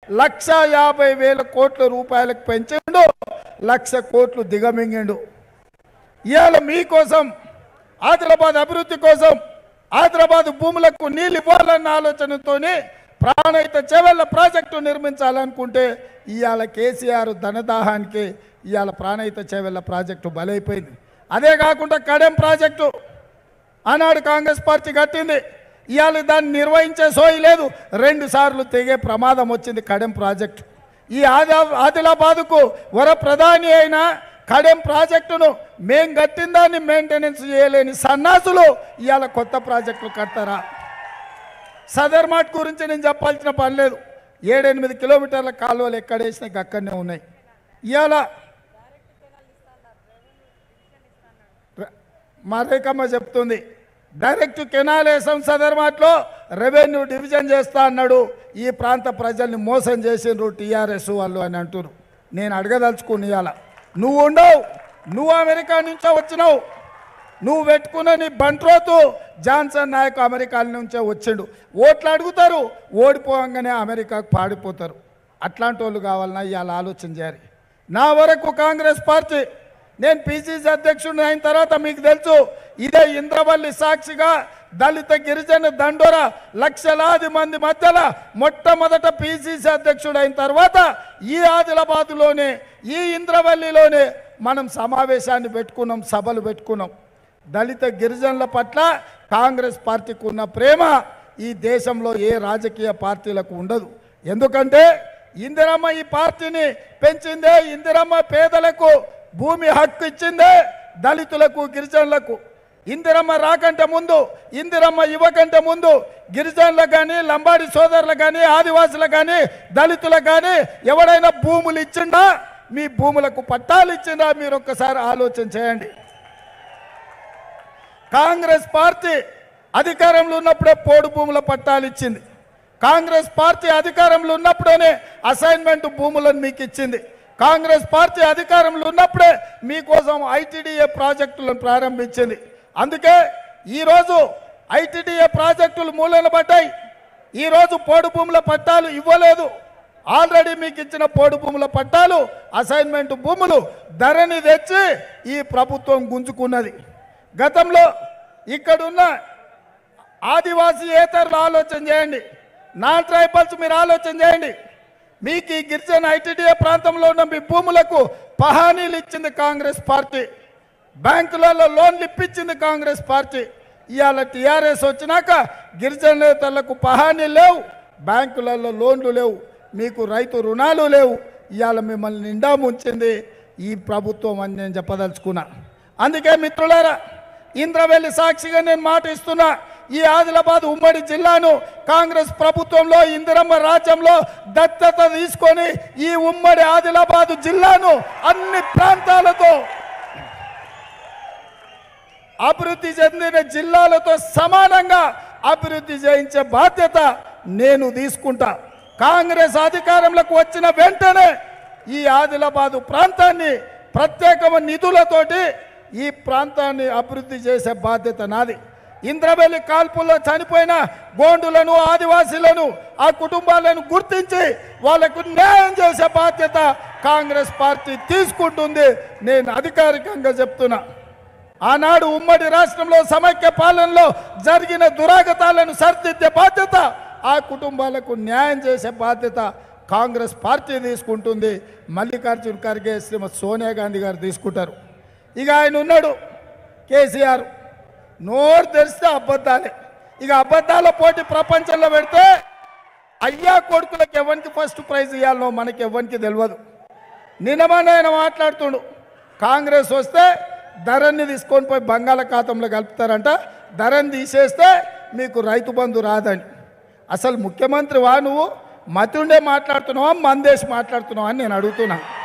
లక్ష యాభై వేల కోట్ల రూపాయలకు పెంచిండు లక్ష కోట్లు దిగమింగిండు ఇవాళ మీకోసం ఆదిలాబాద్ అభివృద్ధి కోసం ఆదిలాబాద్ భూములకు నీళ్ళు ఇవ్వాలన్న ఆలోచనతోనే ప్రాణహిత చెవెళ్ళ ప్రాజెక్టు నిర్మించాలనుకుంటే ఇవాళ కేసీఆర్ ధనదాహానికి ఇవాళ ప్రాణహిత చెవెళ్ళ ప్రాజెక్టు బలైపోయింది అదే కాకుండా కడెం ప్రాజెక్టు ఆనాడు కాంగ్రెస్ పార్టీ కట్టింది ఇవాళ దాన్ని నిర్వహించే సోయి లేదు రెండు సార్లు తెగే ప్రమాదం వచ్చింది కడెం ప్రాజెక్టు ఈ ఆదా ఆదిలాబాదుకు వర ప్రధాని అయిన కడెం ప్రాజెక్టును మేం కట్టిన దాన్ని మెయింటెనెన్స్ చేయలేని సన్నాసులు ఇవాళ కొత్త ప్రాజెక్టులు కడతారా సదర్ మార్ట్ గురించి నేను చెప్పాల్సిన పని లేదు ఏడెనిమిది కిలోమీటర్ల కాలువలు ఎక్కడేసినా అక్కడనే ఉన్నాయి ఇవాళ ర- మా రేఖమ్మ చెప్తుంది డైరెక్ట్ కెనాల్ వేసాం సదర్ మార్ట్లో రెవెన్యూ డివిజన్ చేస్తా అన్నాడు ఈ ప్రాంత ప్రజల్ని మోసం చేసిండ్రు టీఆర్ఎస్ వాళ్ళు అని అంటున్నారు నేను అడగదలుచుకుని ఇవాళ నువ్వు ఉండవు నువ్వు అమెరికా నుంచో వచ్చినావు నువ్వు పెట్టుకున్న నీ బంట్రోతు జాన్సన్ నాయక్ అమెరికా నుంచే వచ్చిండు ఓట్లు అడుగుతారు ఓడిపోగానే అమెరికాకు పాడిపోతారు అట్లాంటి వాళ్ళు కావాలన్నా ఇవాళ ఆలోచన చేయాలి నా వరకు కాంగ్రెస్ పార్టీ నేను పిసిసి అధ్యక్షుడిని అయిన తర్వాత మీకు తెలుసు ఇదే ఇంద్రవల్లి సాక్షిగా దళిత గిరిజన దండోర లక్షలాది మంది మధ్యలో మొట్టమొదట పిసిసి అధ్యక్షుడు అయిన తర్వాత ఈ ఆదిలాబాదులోనే ఈ ఇంద్రవల్లిలోనే మనం సమావేశాన్ని పెట్టుకున్నాం సభలు పెట్టుకున్నాం దళిత గిరిజనుల పట్ల కాంగ్రెస్ పార్టీకి ఉన్న ప్రేమ ఈ దేశంలో ఏ రాజకీయ పార్టీలకు ఉండదు ఎందుకంటే ఇందిరమ్మ ఈ పార్టీని పెంచిందే ఇందిరమ్మ పేదలకు భూమి హక్కు ఇచ్చిందే దళితులకు గిరిజనులకు ఇందిరమ్మ రాకంటే ముందు ఇందిరమ్మ ఇవ్వకంటే ముందు గిరిజనులకు కానీ లంబాడి సోదరులకు కానీ ఆదివాసులకు కానీ దళితులకు కానీ ఎవడైనా భూములు ఇచ్చిండా మీ భూములకు పట్టాలు ఇచ్చిందా మీరు ఒక్కసారి ఆలోచన చేయండి కాంగ్రెస్ పార్టీ అధికారంలో ఉన్నప్పుడే పోడు భూముల పట్టాలు ఇచ్చింది కాంగ్రెస్ పార్టీ అధికారంలో ఉన్నప్పుడే అసైన్మెంట్ భూములను మీకు ఇచ్చింది కాంగ్రెస్ పార్టీ అధికారంలో ఉన్నప్పుడే మీకోసం ఐటీడీఏ ప్రాజెక్టులను ప్రారంభించింది అందుకే ఈరోజు ఐటీడీఏ ప్రాజెక్టులు మూలన పడ్డాయి ఈరోజు పోడు భూముల పట్టాలు ఇవ్వలేదు ఆల్రెడీ మీకు ఇచ్చిన పోడు భూముల పట్టాలు అసైన్మెంట్ భూములు ధరని తెచ్చి ఈ ప్రభుత్వం గుంజుకున్నది గతంలో ఇక్కడున్న ఆదివాసీ ఏతరులు ఆలోచన చేయండి నాన్ ట్రైబల్స్ మీరు ఆలోచన చేయండి మీకు ఈ గిరిజన ఐటీడీఏ ప్రాంతంలో ఉన్న మీ భూములకు పహానీలు ఇచ్చింది కాంగ్రెస్ పార్టీ బ్యాంకులలో లోన్లు ఇప్పించింది కాంగ్రెస్ పార్టీ ఇవాళ టీఆర్ఎస్ వచ్చినాక గిరిజనేతలకు పహానీ లేవు బ్యాంకులలో లోన్లు లేవు మీకు రైతు రుణాలు లేవు ఇవాళ మిమ్మల్ని నిండా ముంచింది ఈ ప్రభుత్వం అని నేను చెప్పదలుచుకున్నా అందుకే మిత్రులారా ఇంద్రవెల్లి సాక్షిగా నేను మాట ఇస్తున్నా ఈ ఆదిలాబాద్ ఉమ్మడి జిల్లాను కాంగ్రెస్ ప్రభుత్వంలో ఇందిరమ్మ రాజ్యంలో దత్తత తీసుకొని ఈ ఉమ్మడి ఆదిలాబాద్ జిల్లాను అన్ని ప్రాంతాలతో అభివృద్ధి చెందిన జిల్లాలతో సమానంగా అభివృద్ధి చేయించే బాధ్యత నేను తీసుకుంటా కాంగ్రెస్ అధికారంలోకి వచ్చిన వెంటనే ఈ ఆదిలాబాదు ప్రాంతాన్ని ప్రత్యేకమైన నిధులతోటి ఈ ప్రాంతాన్ని అభివృద్ధి చేసే బాధ్యత నాది ఇంద్రవెల్లి కాల్పుల్లో చనిపోయిన గోండులను ఆదివాసీలను ఆ కుటుంబాలను గుర్తించి వాళ్లకు న్యాయం చేసే బాధ్యత కాంగ్రెస్ పార్టీ తీసుకుంటుంది నేను అధికారికంగా చెప్తున్నా ఆనాడు ఉమ్మడి రాష్ట్రంలో సమైక్య పాలనలో జరిగిన దురాగతాలను సరిదిద్దే బాధ్యత ఆ కుటుంబాలకు న్యాయం చేసే బాధ్యత కాంగ్రెస్ పార్టీ తీసుకుంటుంది మల్లికార్జున్ ఖర్గే శ్రీమతి సోనియా గాంధీ గారు తీసుకుంటారు ఇక ఆయన ఉన్నాడు కేసీఆర్ నోరు తెరిస్తే అబద్ధాలే ఇక అబద్ధాల పోటీ ప్రపంచంలో పెడితే అయ్యా కొడుకులకు ఎవరికి ఫస్ట్ ప్రైజ్ ఇవ్వాలనో మనకి ఎవరికి తెలియదు నిన్నమని ఆయన మాట్లాడుతుండు కాంగ్రెస్ వస్తే ధరని తీసుకొని పోయి బంగాళాఖాతంలో కలుపుతారంట ధరని తీసేస్తే మీకు రైతు బంధు రాదని అసలు ముఖ్యమంత్రి వా నువ్వు మతుండే మాట్లాడుతున్నావా మందేసి మాట్లాడుతున్నావా అని నేను అడుగుతున్నా